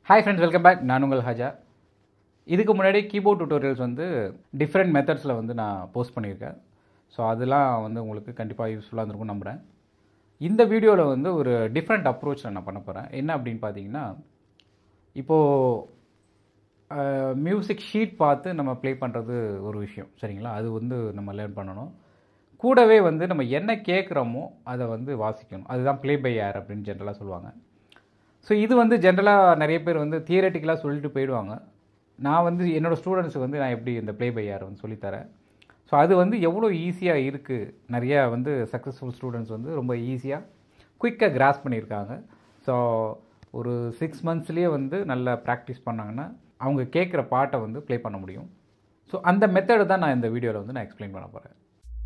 hi friends welcome back நான் உங்கள் ஹஜா இதுக்கு முன்னாடி கீபோர்ட் டியூட்டோரியல்ஸ் வந்து டிஃப்ரெண்ட் மெத்தட்ஸில் வந்து நான் போஸ்ட் பண்ணியிருக்கேன் ஸோ அதெல்லாம் வந்து உங்களுக்கு கண்டிப்பாக யூஸ்ஃபுல்லாக இருந்திருக்கும் நம்புகிறேன் இந்த வீடியோவில் வந்து ஒரு டிஃப்ரெண்ட் அப்ரோச்சில் நான் பண்ண போகிறேன் என்ன அப்படின்னு பார்த்தீங்கன்னா இப்போது மியூசிக் ஷீட் பார்த்து நம்ம ப்ளே பண்ணுறது ஒரு விஷயம் சரிங்களா அது வந்து நம்ம லேர்ன் பண்ணணும் கூடவே வந்து நம்ம என்ன கேட்குறோமோ அதை வந்து வாசிக்கணும் அதுதான் ப்ளே பை ஏர் அப்படின்னு ஜென்ரலாக சொல்லுவாங்க ஸோ இது வந்து ஜென்ரலாக நிறைய பேர் வந்து தியரட்டிக்கலாக சொல்லிட்டு போயிடுவாங்க நான் வந்து என்னோடய ஸ்டூடெண்ட்ஸுக்கு வந்து நான் எப்படி இந்த ப்ளே பை ஏர் வந்து சொல்லித்தரேன் ஸோ அது வந்து எவ்வளோ ஈஸியாக இருக்குது நிறையா வந்து சக்ஸஸ்ஃபுல் ஸ்டூடெண்ட்ஸ் வந்து ரொம்ப ஈஸியாக குயிக்காக கிராஸ் பண்ணியிருக்காங்க ஸோ ஒரு சிக்ஸ் மந்த்ஸ்லேயே வந்து நல்லா ப்ராக்டிஸ் பண்ணாங்கன்னா அவங்க கேட்குற பாட்டை வந்து ப்ளே பண்ண முடியும் ஸோ அந்த மெத்தடு தான் நான் இந்த வீடியோவில் வந்து நான் எக்ஸ்பிளைன் பண்ண போகிறேன்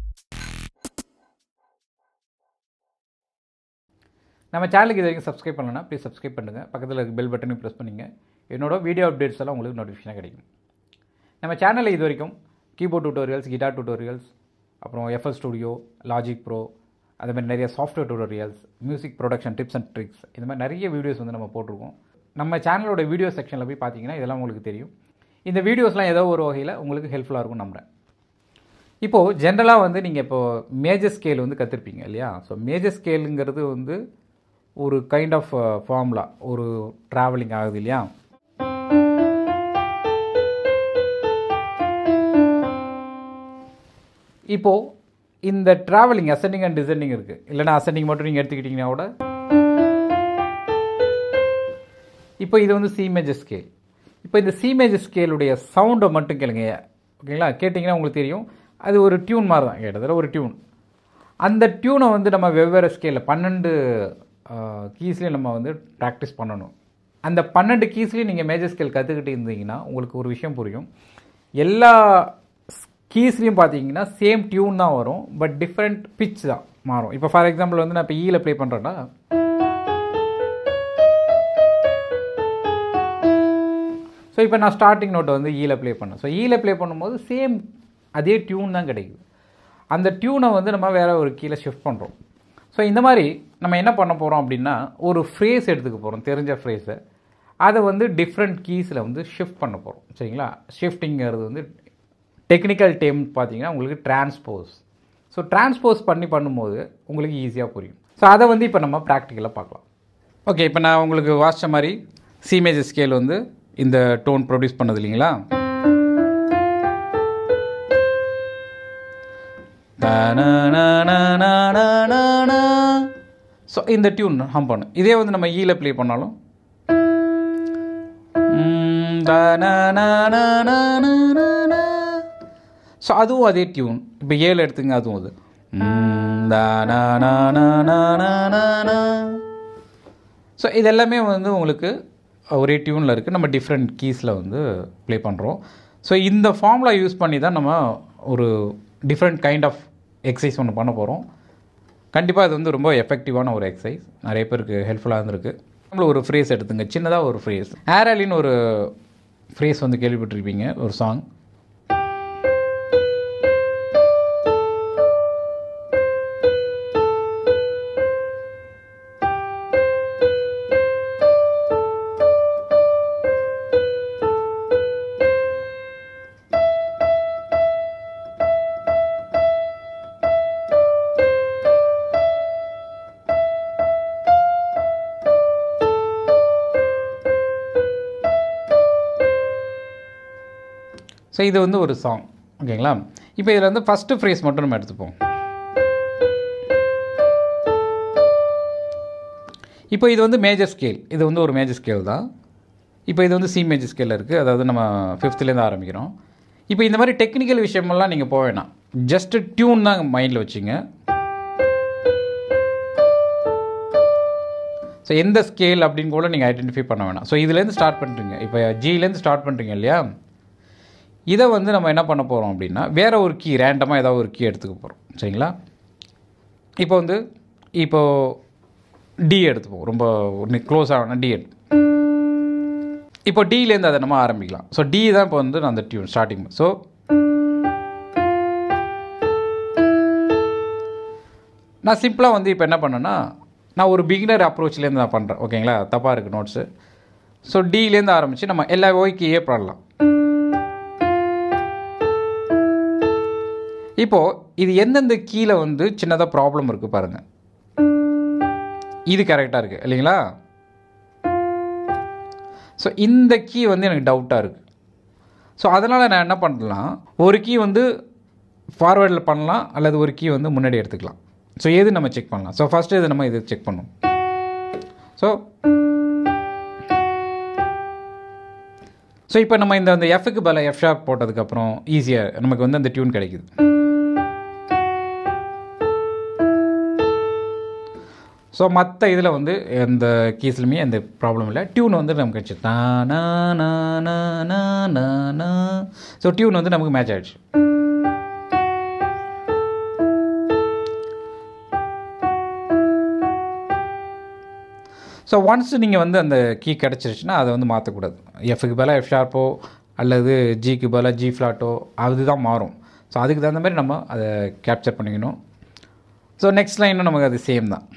நம்ம சேனலுக்கு இது வரைக்கும் சப்ஸ்கிரைப் பண்ணலன்னா ப்ளீஸ் சப்ஸ்கிரைப் பண்ணுங்கள் பக்கத்தில் இருக்க பெல் பட்டனையும் ப்ரெஸ் பண்ணிங்க என்னோட வீடியோ அப்டேட்ஸ் எல்லாம் உங்களுக்கு நோட்டிஃபிகேஷனாக கிடைக்கும் நம்ம சேனலில் இது வரைக்கும் கீபோர்ட் டியூட்டோரியல்ஸ் கிட்டார் டியூட்டோரியல்ஸ் அப்புறம் எஃப்எல் ஸ்டுடியோ லாஜிக் ப்ரோ அது மாதிரி நிறைய software tutorials music production tips and tricks இந்த மாதிரி நிறைய வீடியோஸ் வந்து நம்ம போட்டிருக்கோம் நம்ம சேனலோட வீடியோ செக்ஷனில் போய் பார்த்தீங்கன்னா இதெல்லாம் உங்களுக்கு தெரியும் இந்த வீடியோஸ்லாம் ஏதோ ஒரு வகையில் உங்களுக்கு ஹெல்ப்ஃபுல்லாக இருக்கும் நம்புகிறேன் இப்போது ஜென்ரலாக வந்து நீங்கள் இப்போது மேஜர் ஸ்கேல் வந்து கற்றுருப்பீங்க இல்லையா ஸோ மேஜர் ஸ்கேலுங்கிறது வந்து ஒரு கைண்ட் ஆஃப் ஃபார்முலா ஒரு ட்ராவலிங் ஆகுது இல்லையா இப்போது இந்த ட்ராவலிங் அசெண்டிங் அண்ட் டிசெண்டிங் இருக்குது இல்லைனா அசெண்டிங் மட்டும் நீங்கள் எடுத்துக்கிட்டிங்கன்னா கூட இப்போ இது வந்து சி மேஜர் ஸ்கேல் இப்போ இந்த சி மேஜர் ஸ்கேலுடைய சவுண்டை மட்டும் கேளுங்க ஓகேங்களா கேட்டிங்கன்னா உங்களுக்கு தெரியும் அது ஒரு டியூன் மாதிரி தான் கிட்டத்தட்ட ஒரு டியூன் அந்த டியூனை வந்து நம்ம வெவ்வேறு ஸ்கேலில் பன்னெண்டு கீஸ்லேயும் நம்ம வந்து ப்ராக்டிஸ் பண்ணணும் அந்த பன்னெண்டு கீஸ்லேயும் நீங்கள் மேஜர் ஸ்கேல் கற்றுக்கிட்டு இருந்தீங்கன்னா உங்களுக்கு ஒரு விஷயம் புரியும் எல்லா கீஸ்லேயும் பார்த்தீங்கன்னா சேம் டியூன் தான் வரும் பட் டிஃப்ரெண்ட் பிச் தான் மாறும் இப்போ ஃபார் எக்ஸாம்பிள் வந்து நான் இப்போ ஈயில் ப்ளே பண்ணுறேன்னா ஸோ இப்போ நான் ஸ்டார்டிங் நோட்டை வந்து ஈயில் ப்ளே பண்ணேன் ஸோ ஈயில் ப்ளே பண்ணும்போது சேம் அதே டியூன் தான் கிடைக்குது அந்த டியூனை வந்து நம்ம வேறு ஒரு கீழே ஷிஃப்ட் பண்ணுறோம் ஸோ இந்த மாதிரி நம்ம என்ன பண்ண போகிறோம் அப்படின்னா ஒரு ஃப்ரேஸ் எடுத்துக்க போகிறோம் தெரிஞ்ச ஃப்ரேஸை அதை வந்து டிஃப்ரெண்ட் கீஸில் வந்து ஷிஃப்ட் பண்ண போகிறோம் சரிங்களா ஷிஃப்டிங்கிறது வந்து டெக்னிக்கல் டேம் பார்த்தீங்கன்னா உங்களுக்கு டிரான்ஸ்போஸ் ஸோ டிரான்ஸ்போஸ் பண்ணி பண்ணும்போது உங்களுக்கு ஈஸியாக புரியும் ஸோ அதை வந்து இப்போ நம்ம ப்ராக்டிக்கலாக பார்க்கலாம் ஓகே இப்போ நான் உங்களுக்கு வாசித்த மாதிரி சிமேஜ் ஸ்கேல் வந்து இந்த டோன் ப்ரொடியூஸ் பண்ணது இல்லைங்களா ஸோ இந்த டியூன் ஹம் பண்ணும் இதே வந்து நம்ம ஈயில் ப்ளே பண்ணாலும் ஸோ அதுவும் அதே டியூன் இப்போ ஏழு எடுத்துங்க அதுவும் அது ஸோ இது எல்லாமே வந்து உங்களுக்கு ஒரே டியூனில் இருக்குது நம்ம டிஃப்ரெண்ட் கீஸில் வந்து ப்ளே பண்ணுறோம் ஸோ இந்த ஃபார்முலா யூஸ் பண்ணி தான் நம்ம ஒரு டிஃப்ரெண்ட் கைண்ட் ஆஃப் எக்ஸசைஸ் ஒன்று பண்ண போகிறோம் கண்டிப்பாக இது வந்து ரொம்ப எஃபெக்டிவான ஒரு எக்ஸசைஸ் நிறைய பேருக்கு ஹெல்ப்ஃபுல்லாக இருந்திருக்கு நம்மள ஒரு ஃப்ரேஸ் எடுத்துங்க சின்னதாக ஒரு ஃப்ரேஸ் ஏராலின்னு ஒரு ஃப்ரேஸ் வந்து கேள்விப்பட்டிருப்பீங்க ஒரு சாங் ஸோ இது வந்து ஒரு சாங் ஓகேங்களா இப்போ இதில் வந்து ஃபஸ்ட்டு ஃப்ரேஸ் மட்டும் நம்ம எடுத்துப்போம் இப்போ இது வந்து மேஜர் ஸ்கேல் இது வந்து ஒரு மேஜர் ஸ்கேல் தான் இப்போ இது வந்து சி மேஜர் ஸ்கேலில் இருக்குது அதாவது நம்ம ஃபிஃப்த்துலேருந்து ஆரம்பிக்கிறோம் இப்போ இந்த மாதிரி டெக்னிக்கல் விஷயமெல்லாம் நீங்கள் போக வேணாம் ஜஸ்ட்டு டியூன் தான் மைண்டில் வச்சுங்க ஸோ எந்த ஸ்கேல் அப்படின்னு கூட நீங்கள் ஐடென்டிஃபை பண்ண வேணாம் ஸோ இதுலேருந்து ஸ்டார்ட் பண்ணுறீங்க இப்போ ஜிலேருந்து ஸ்டார்ட் பண்ணுறீங்க இல்லையா இதை வந்து நம்ம என்ன பண்ண போகிறோம் அப்படின்னா வேறு ஒரு கீ ரேண்டமாக ஏதாவது ஒரு கீ எடுத்துக்க போகிறோம் சரிங்களா இப்போ வந்து இப்போது டி எடுத்துப்போம் ரொம்ப க்ளோஸ் ஆகணும் டி எடுத்து இப்போ டிலேருந்து அதை நம்ம ஆரம்பிக்கலாம் ஸோ டி தான் இப்போ வந்து அந்த டியூன் ஸ்டார்டிங் ஸோ நான் சிம்பிளாக வந்து இப்போ என்ன பண்ணேன்னா நான் ஒரு பிகினர் அப்ரோச்லேருந்து நான் பண்ணுறேன் ஓகேங்களா தப்பாக இருக்குது நோட்ஸு ஸோ டிலேருந்து ஆரம்பித்து நம்ம எல்லா ஓய்க்கியே பாடலாம் இப்போது இது எந்தெந்த கீழே வந்து சின்னதாக ப்ராப்ளம் இருக்குது பாருங்கள் இது கரெக்டாக இருக்குது இல்லைங்களா ஸோ இந்த கீ வந்து எனக்கு டவுட்டாக இருக்குது ஸோ அதனால் நான் என்ன பண்ணலாம் ஒரு கீ வந்து ஃபார்வேர்டில் பண்ணலாம் அல்லது ஒரு கீ வந்து முன்னாடி எடுத்துக்கலாம் ஸோ எது நம்ம செக் பண்ணலாம் ஸோ ஃபஸ்ட்டு இது நம்ம இது செக் பண்ணும் ஸோ ஸோ இப்போ நம்ம இந்த அந்த எஃப்க்கு பல எஃப் ஷாப் போட்டதுக்கப்புறம் ஈஸியாக நமக்கு வந்து அந்த டியூன் கிடைக்குது ஸோ மற்ற இதில் வந்து எந்த கீஸ்லையுமே எந்த ப்ராப்ளம் இல்லை டியூன் வந்து நமக்கு கிடச்சி ஸோ டியூன் வந்து நமக்கு மேட்ச் ஆகிடுச்சு ஸோ ஒன்ஸ் நீங்கள் வந்து அந்த கீ கிடச்சிருச்சுன்னா அதை வந்து மாற்றக்கூடாது எஃப்க்கு பதிலாக எஃப் ஷார்ப்போ அல்லது ஜிக்கு பதிலாக ஜி ஃப்ளாட்டோ அதுதான் மாறும் ஸோ அதுக்கு தகுந்த மாதிரி நம்ம அதை கேப்சர் பண்ணிக்கணும் ஸோ நெக்ஸ்ட் லைனும் நமக்கு அது சேம் தான்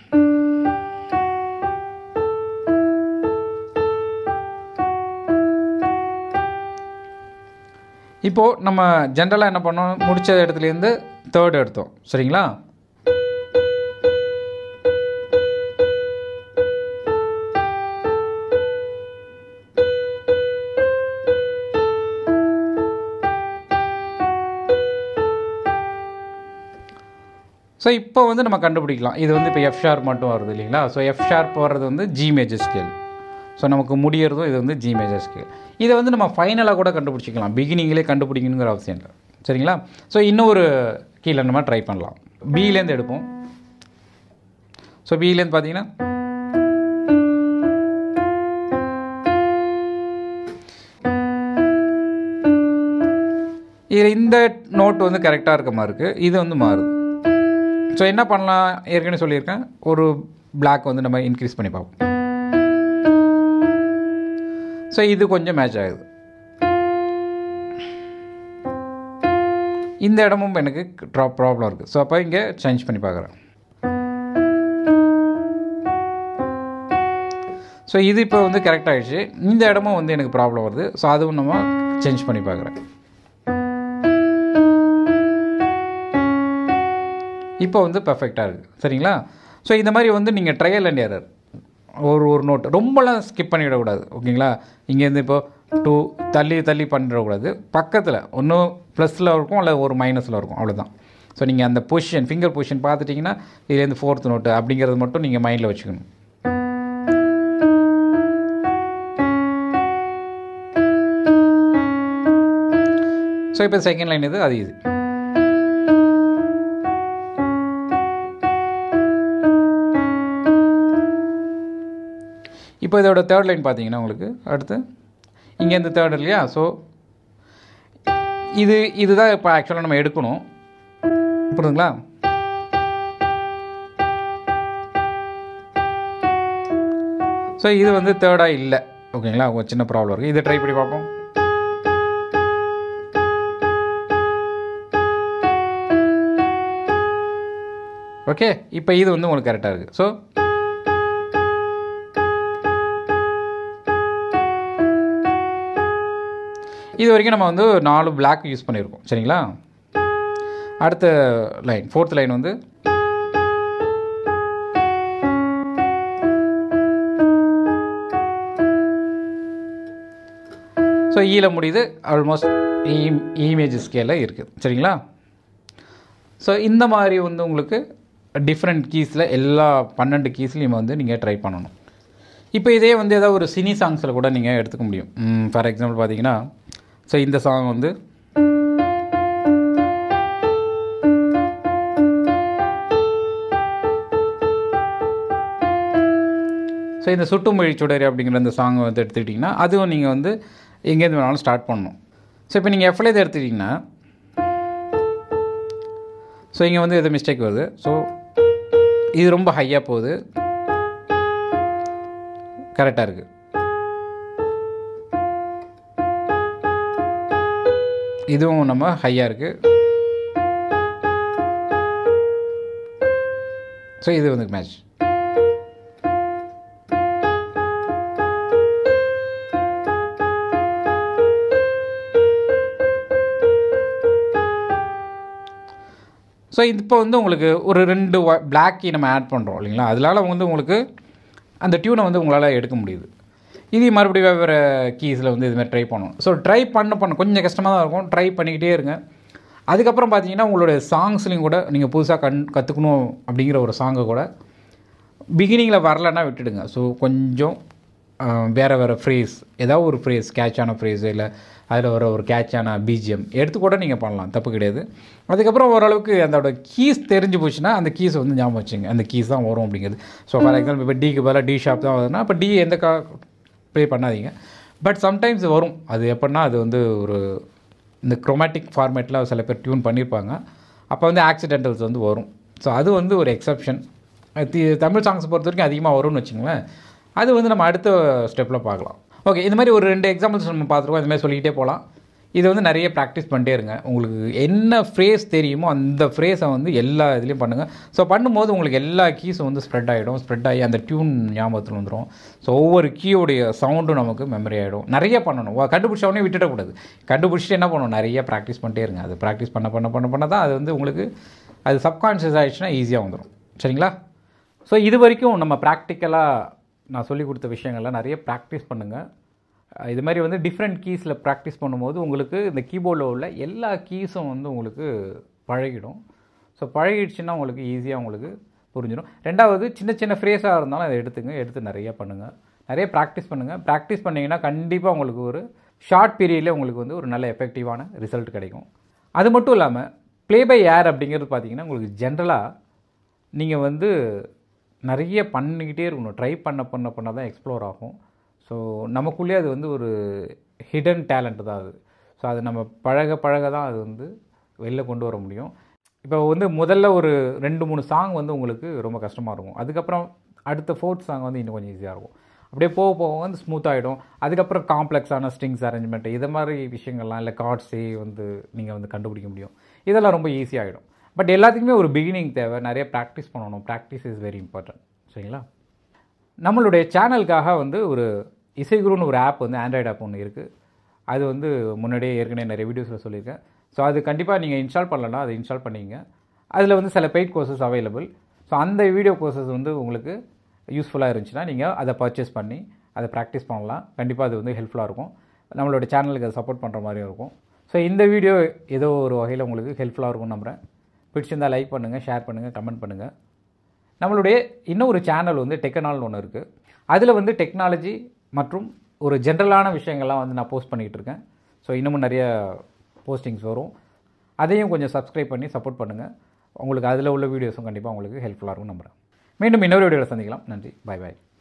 இப்போது நம்ம ஜென்ரலாக என்ன பண்ணோம் முடித்த இடத்துலேருந்து தேர்ட் எடுத்தோம் சரிங்களா ஸோ இப்போ வந்து நம்ம கண்டுபிடிக்கலாம் இது வந்து இப்போ எஃப் ஷார்ப் மட்டும் வருது இல்லைங்களா ஸோ எஃப் ஷார்ப் வர்றது வந்து ஜி மேஜர் ஸ்கேல் ஸோ நமக்கு முடியறதும் இது வந்து ஜி மேஜர் ஸ்கேல் இதை வந்து நம்ம ஃபைனலாக கூட கண்டுபிடிச்சிக்கலாம் பிகினிங்லேயே கண்டுபிடிக்கணுங்கிற அவசியம் இல்லை சரிங்களா ஸோ இன்னொரு கீழே நம்ம ட்ரை பண்ணலாம் பிலேருந்து எடுப்போம் ஸோ பிலேருந்து பார்த்தீங்கன்னா இதில் இந்த நோட் வந்து கரெக்டாக இருக்க மாதிரி இருக்குது இது வந்து மாறுது ஸோ என்ன பண்ணலாம் ஏற்கனவே சொல்லியிருக்கேன் ஒரு பிளாக் வந்து நம்ம இன்க்ரீஸ் பண்ணி பார்ப்போம் ஸோ இது கொஞ்சம் மேட்ச் ஆகுது இந்த இடமும் எனக்கு ட்ராப் ப்ராப்ளம் இருக்குது ஸோ அப்போ இங்கே சேஞ்ச் பண்ணி பார்க்குறேன் ஸோ இது இப்போ வந்து கரெக்ட் ஆகிடுச்சு இந்த இடமும் வந்து எனக்கு ப்ராப்ளம் வருது ஸோ அதுவும் நம்ம சேஞ்ச் பண்ணி பார்க்குறேன் இப்போ வந்து பர்ஃபெக்டாக இருக்குது சரிங்களா ஸோ இந்த மாதிரி வந்து நீங்கள் ட்ரையல் அண்ட் எரர் ஒரு ஒரு நோட் ரொம்பலாம் ஸ்கிப் பண்ணிவிடக்கூடாது ஓகேங்களா இங்கேருந்து இப்போ டூ தள்ளி தள்ளி பண்ணிடக்கூடாது பக்கத்தில் ஒன்றும் ப்ளஸில் இருக்கும் அல்லது ஒரு மைனஸில் இருக்கும் அவ்வளோதான் ஸோ நீங்கள் அந்த பொசிஷன் ஃபிங்கர் பொசிஷன் பார்த்துட்டிங்கன்னா இதுலேருந்து ஃபோர்த் நோட்டு அப்படிங்கிறது மட்டும் நீங்கள் மைண்டில் வச்சுக்கணும் ஸோ இப்போ செகண்ட் லைன் இது அது இது இப்போ இதோட தேர்ட் லைன் பார்த்தீங்கன்னா உங்களுக்கு அடுத்து இங்கே இந்த தேர்ட் இல்லையா ஸோ இது இதுதான் இப்போ ஆக்சுவலாக நம்ம எடுக்கணும் புரியுதுங்களா ஸோ இது வந்து தேர்டாக இல்லை ஓகேங்களா ஒரு சின்ன ப்ராப்ளம் இருக்குது இதை ட்ரை பண்ணி பார்ப்போம் ஓகே இப்போ இது வந்து உங்களுக்கு கரெக்டாக இருக்குது ஸோ இது வரைக்கும் நம்ம வந்து நாலு பிளாக் யூஸ் பண்ணியிருக்கோம் சரிங்களா அடுத்த லைன் ஃபோர்த் லைன் வந்து ஸோ ஈல முடியுது ஆல்மோஸ்ட் இமேஜ் ஸ்கேலில் இருக்குது சரிங்களா ஸோ இந்த மாதிரி வந்து உங்களுக்கு டிஃப்ரெண்ட் கீஸில் எல்லா பன்னெண்டு கீஸ்லையும் வந்து நீங்கள் ட்ரை பண்ணணும் இப்போ இதே வந்து ஏதாவது ஒரு சினி சாங்ஸில் கூட நீங்கள் எடுத்துக்க முடியும் ஃபார் எக்ஸாம்பிள் பார்த்தீங்கன்னா ஸோ இந்த சாங் வந்து ஸோ இந்த சுட்டுமொழி சுடரி அப்படிங்கிற இந்த சாங் வந்து எடுத்துக்கிட்டிங்கன்னா அதுவும் நீங்கள் வந்து எங்கேருந்து வேணாலும் ஸ்டார்ட் பண்ணணும் ஸோ இப்போ நீங்கள் எஃப்எல் இதை எடுத்துக்கிட்டிங்கன்னா ஸோ இங்கே வந்து எது மிஸ்டேக் வருது ஸோ இது ரொம்ப ஹையாக போகுது கரெக்டாக இருக்குது இதுவும் நம்ம ஹையாக இருக்குது ஸோ இது வந்து மேட்ச் ஸோ இப்போ வந்து உங்களுக்கு ஒரு ரெண்டு பிளாக் கீ நம்ம ஆட் பண்ணுறோம் இல்லைங்களா அதனால வந்து உங்களுக்கு அந்த டியூனை வந்து உங்களால் எடுக்க முடியுது இது மறுபடியும் வெவ்வேறு கீஸில் வந்து இதுமாதிரி ட்ரை பண்ணணும் ஸோ ட்ரை பண்ண பண்ண கொஞ்சம் கஷ்டமாக தான் இருக்கும் ட்ரை பண்ணிக்கிட்டே இருங்க அதுக்கப்புறம் பார்த்தீங்கன்னா உங்களுடைய சாங்ஸ்லையும் கூட நீங்கள் புதுசாக கண் கற்றுக்கணும் அப்படிங்கிற ஒரு சாங்கை கூட பிகினிங்கில் வரலன்னா விட்டுடுங்க ஸோ கொஞ்சம் ஆஹ், வேறு வேறு ஃப்ரேஸ் ஏதாவது ஒரு ஃப்ரேஸ் கேட்சான ஃப்ரேஸ் இல்லை அதில் வர ஒரு கேட்சான பிஜிஎம் எடுத்து கூட நீங்கள் பண்ணலாம் தப்பு கிடையாது அதுக்கப்புறம் ஓரளவுக்கு அதோட கீஸ் தெரிஞ்சு போச்சுன்னா அந்த கீஸை வந்து ஞாபகம் வச்சுங்க அந்த கீஸ் தான் வரும் அப்படிங்கிறது ஸோ ஃபார் எக்ஸாம்பிள் இப்போ டிக்கு பதிலாக டி ஷாப் தான் வருதுன்னா இப்போ டி எந்த கா ப்ளே பண்ணாதீங்க பட் சம்டைம்ஸ் வரும் அது எப்படின்னா அது வந்து ஒரு இந்த குரோமேட்டிக் ஃபார்மேட்டில் சில பேர் டியூன் பண்ணியிருப்பாங்க அப்போ வந்து ஆக்சிடென்டல்ஸ் வந்து வரும் ஸோ அது வந்து ஒரு எக்ஸப்ஷன் தமிழ் சாங்ஸ் பொறுத்த வரைக்கும் அதிகமாக வரும்னு வச்சுங்களேன் அது வந்து நம்ம அடுத்த ஸ்டெப்பில் பார்க்கலாம் ஓகே இந்த மாதிரி ஒரு ரெண்டு எக்ஸாம்பிள்ஸ் நம்ம பார்த்துருக்கோம் இந்த மாதிரி சொல்லிக்கிட்டே போகலாம் இது வந்து நிறைய ப்ராக்டிஸ் பண்ணிட்டே இருங்க உங்களுக்கு என்ன ஃப்ரேஸ் தெரியுமோ அந்த ஃப்ரேஸை வந்து எல்லா இதுலேயும் பண்ணுங்கள் ஸோ பண்ணும்போது உங்களுக்கு எல்லா கீஸும் வந்து ஸ்ப்ரெட் ஆகிடும் ஸ்ப்ரெட் ஆகி அந்த டியூன் ஞாபகத்தில் வந்துடும் ஸோ ஒவ்வொரு கீயோடைய சவுண்டும் நமக்கு மெமரி ஆகிடும் நிறைய பண்ணணும் வா- கண்டுபிடிச்ச உடனே விட்டுடக்கூடாது கண்டுபிடிச்சிட்டு என்ன பண்ணணும் நிறைய ப்ராக்டிஸ் பண்ணிட்டே இருங்க அது ப்ராக்டிஸ் பண்ண பண்ண பண்ண பண்ண தான் அது வந்து உங்களுக்கு அது சப்கான்ஷியஸ் ஆகிடுச்சுன்னா ஈஸியாக வந்துடும் சரிங்களா ஸோ இது வரைக்கும் நம்ம ப்ராக்டிக்கலாக நான் சொல்லி கொடுத்த விஷயங்கள்லாம் நிறைய ப்ராக்டிஸ் பண்ணுங்கள் அஹ் இது மாதிரி வந்து டிஃப்ரெண்ட் கீஸில் ப்ராக்டிஸ் பண்ணும்போது உங்களுக்கு இந்த கீபோர்டில் உள்ள எல்லா கீஸும் வந்து உங்களுக்கு பழகிடும் ஸோ பழகிடுச்சுன்னா உங்களுக்கு ஈஸியாக உங்களுக்கு புரிஞ்சிடும் ரெண்டாவது சின்ன சின்ன ஃப்ரேஸாக இருந்தாலும் அதை எடுத்துங்க எடுத்து நிறைய பண்ணுங்கள் நிறைய ப்ராக்டிஸ் பண்ணுங்கள் ப்ராக்டிஸ் பண்ணிங்கன்னா கண்டிப்பாக உங்களுக்கு ஒரு ஷார்ட் பீரியடில் உங்களுக்கு வந்து ஒரு நல்ல எஃபெக்டிவான ரிசல்ட் கிடைக்கும் அது மட்டும் இல்லாமல் ப்ளே பை ஏர் அப்படிங்கிறது பார்த்தீங்கன்னா உங்களுக்கு ஜென்ரலாக நீங்கள் வந்து நிறைய பண்ணிக்கிட்டே இருக்கணும் ட்ரை பண்ண பண்ண பண்ண தான் எக்ஸ்ப்ளோர் ஆகும் ஸோ நமக்குள்ளேயே அது வந்து ஒரு ஹிடன் டேலண்ட் தான் அது ஸோ அது நம்ம பழக பழக தான் அது வந்து வெளில கொண்டு வர முடியும் இப்போ வந்து முதல்ல ஒரு ரெண்டு மூணு சாங் வந்து உங்களுக்கு ரொம்ப கஷ்டமாக இருக்கும் அதுக்கப்புறம் அடுத்த ஃபோர்த் சாங் வந்து இன்னும் கொஞ்சம் ஈஸியாக இருக்கும் அப்படியே போக போக வந்து ஸ்மூத் ஆகிடும் அதுக்கப்புறம் காம்ப்ளெக்ஸான ஸ்ட்ரிங்ஸ் அரேஞ்ச்மெண்ட் இது மாதிரி விஷயங்கள்லாம் இல்லை கார்ட்ஸே வந்து நீங்கள் வந்து கண்டுபிடிக்க முடியும் இதெல்லாம் ரொம்ப ஈஸியாகிடும் பட் எல்லாத்துக்குமே ஒரு பிகினிங் தேவை நிறைய ப்ராக்டிஸ் பண்ணணும் ப்ராக்டிஸ் இஸ் வெரி இம்பார்ட்டன்ட் சரிங்களா நம்மளுடைய சேனலுக்காக வந்து ஒரு இசைகுருன்னு ஒரு ஆப் வந்து ஆண்ட்ராய்டு ஆப் ஒன்று இருக்குது அது வந்து முன்னாடியே ஏற்கனவே நிறைய வீடியோஸில் சொல்லியிருக்கேன் ஸோ அது கண்டிப்பாக நீங்கள் இன்ஸ்டால் பண்ணலன்னா அதை இன்ஸ்டால் பண்ணிங்க அதில் வந்து சில பெய்ட் கோர்சஸ் அவைலபிள் ஸோ அந்த வீடியோ கோர்சஸ் வந்து உங்களுக்கு யூஸ்ஃபுல்லாக இருந்துச்சுன்னா நீங்கள் அதை பர்ச்சேஸ் பண்ணி அதை ப்ராக்டிஸ் பண்ணலாம் கண்டிப்பாக அது வந்து ஹெல்ப்ஃபுல்லாக இருக்கும் நம்மளோட சேனலுக்கு அதை சப்போர்ட் பண்ணுற மாதிரியும் இருக்கும் ஸோ இந்த வீடியோ ஏதோ ஒரு வகையில் உங்களுக்கு ஹெல்ப்ஃபுல்லாக இருக்கும்னு நம்புகிறேன் பிடிச்சிருந்தா லைக் பண்ணுங்கள் ஷேர் பண்ணுங்கள் கமெண்ட் பண்ணுங்கள் நம்மளுடைய இன்னொரு சேனல் வந்து டெக்கனால் ஒன்று இருக்குது அதில் வந்து டெக்னாலஜி மற்றும் ஒரு ஜென்ரலான விஷயங்கள்லாம் வந்து நான் போஸ்ட் பண்ணிகிட்டு இருக்கேன் ஸோ இன்னமும் நிறைய போஸ்டிங்ஸ் வரும் அதையும் கொஞ்சம் சப்ஸ்கிரைப் பண்ணி சப்போர்ட் பண்ணுங்கள் உங்களுக்கு அதில் உள்ள வீடியோஸும் கண்டிப்பாக உங்களுக்கு ஹெல்ப்ஃபுல்லாக இருக்கும் நம்புகிறேன் மீண்டும் இன்னொரு வீடியோவில் சந்திக்கலாம் நன்றி பை பாய்